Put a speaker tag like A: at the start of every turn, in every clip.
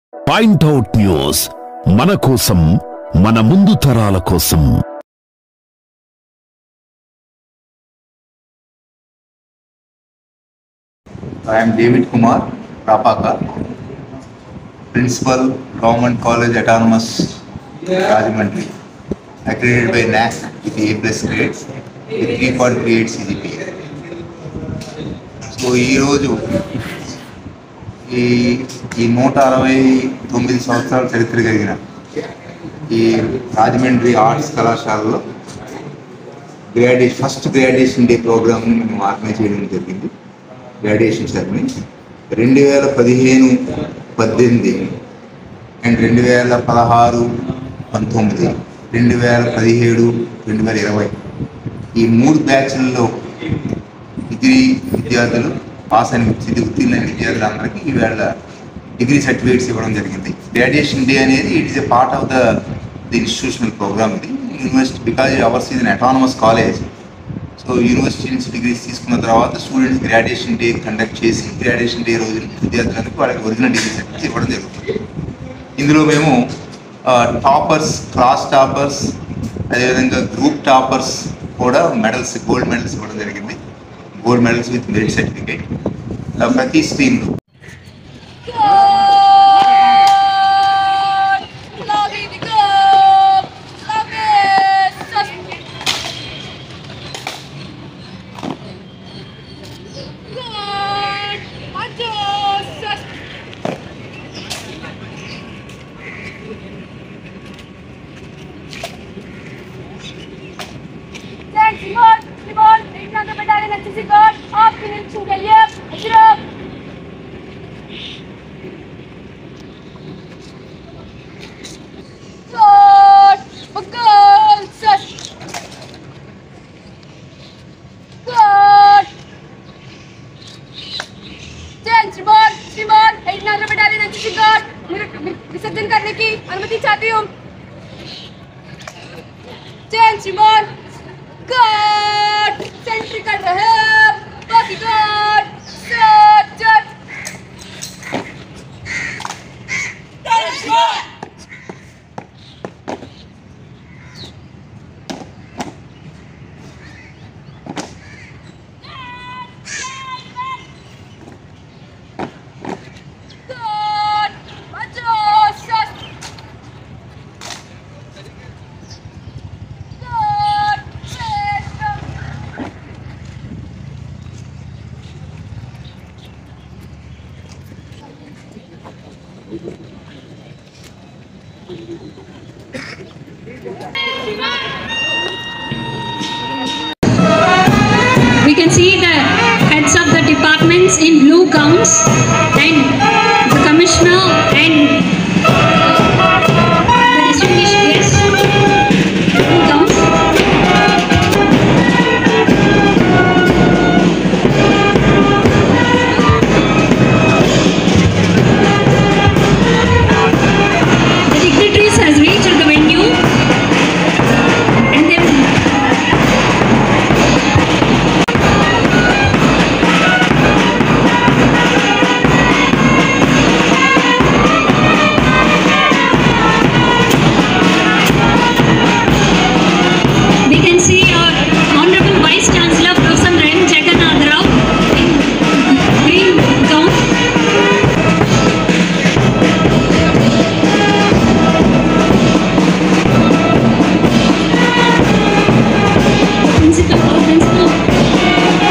A: Point out news మన కోసం మన ముందు తరాల కోసం
B: I am David Kumar, Rapaka, Principal, Government College Autonomous, Rajahmundry, accredited by NAC with A plus grades with 3.38 CGPA. So ఈరోజు ఈ ఈ నూట అరవై తొమ్మిది సంవత్సరాల చరిత్ర కలిగిన ఈ రాజమండ్రి ఆర్ట్స్ కళాశాలలో గ్రాడ్యుయేషన్ ఫస్ట్ గ్రాడ్యుయేషన్ డే ప్రోగ్రామ్ని మేము ఆర్గనైజ్ చేయడం జరిగింది గ్రాడ్యుయేషన్ సెరమనీ రెండు వేల పదిహేను పద్దెనిమిది అండ్ రెండు వేల పదహారు పంతొమ్మిది రెండు వేల పదిహేడు రెండు వేల ఇరవై ఈ మూడు బ్యాచ్లలో డిగ్రీ విద్యార్థులు పాస్ అయిన విద్య ఉత్తీర్ణైన విద్యార్థులందరికీ ఈవేళ డిగ్రీ సర్టిఫికేట్స్ ఇవ్వడం జరిగింది గ్రాడ్యుయేషన్ డే అనేది it is a part of the the institutional programme ఇది యూనివర్సిటీ బికాజ్ అవర్స్ ఇది అటానమస్ కాలేజ్ సో యూనివర్సిటీ నుంచి డిగ్రీస్ తీసుకున్న తర్వాత స్టూడెంట్స్ గ్రాడ్యుయేషన్ డే కండక్ట్ చేసి గ్రాడ్యుయేషన్ డే రోజు విద్యార్థులకు వాళ్ళకి ఒరిజినల్ డిగ్రీ సర్టిఫికేట్స్ ఇవ్వడం జరుగుతుంది ఇందులో మేము టాపర్స్ క్లాస్ టాపర్స్ అదేవిధంగా గ్రూప్ టాపర్స్ కూడా మెడల్స్ గోల్డ్ మెడల్స్ ఇవ్వడం జరిగింది gold medals with merit certificate ప్రతి స్ట్రీమ్లో
C: Love the cup! Love it! Just... God! I just... just... Thanks, Simon! Simon! एक नंबर बटालियन अच्छी सी गॉड आपकी निरीक्षण के लिए Ashraf God! For God's sake! God! Jain श्रीमान श्रीमान एक नारा बटालियन एनसीसी गार्ड मेरे विसर्जन करने की अनुमति चाहती हूँ जैन श्रीमान गार्ड सेंट्री कर रहे हैं बाकी गार्ड सज्जन जैन श्रीमान God! Madrasas! God! Satan!
D: we can see the heads of the departments in blue gowns and the commissioner and the distinguished guests blue gowns the dignitaries has reached the venue and they We can see our Honorable Vice Chancellor Professor Ren Jagannath Rao in green gown. Principal, our principal.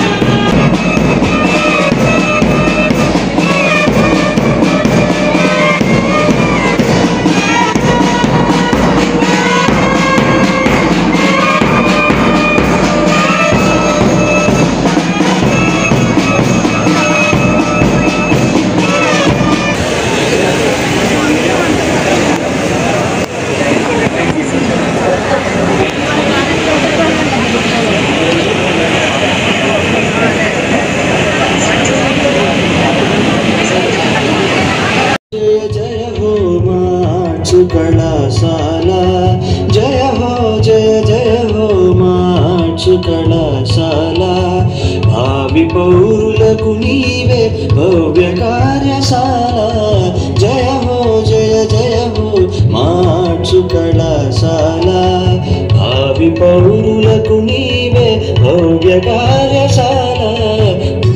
E: జయ జయ హో Machu కళాశాల జయ హో జయ జయ హో Machu కళాశాల భావి పౌరులకు నీవే భవ్య కార్యశాల జయ హో మార్చు కళాశాల భావి పౌరులకు నీవే భవ్య కార్యశాల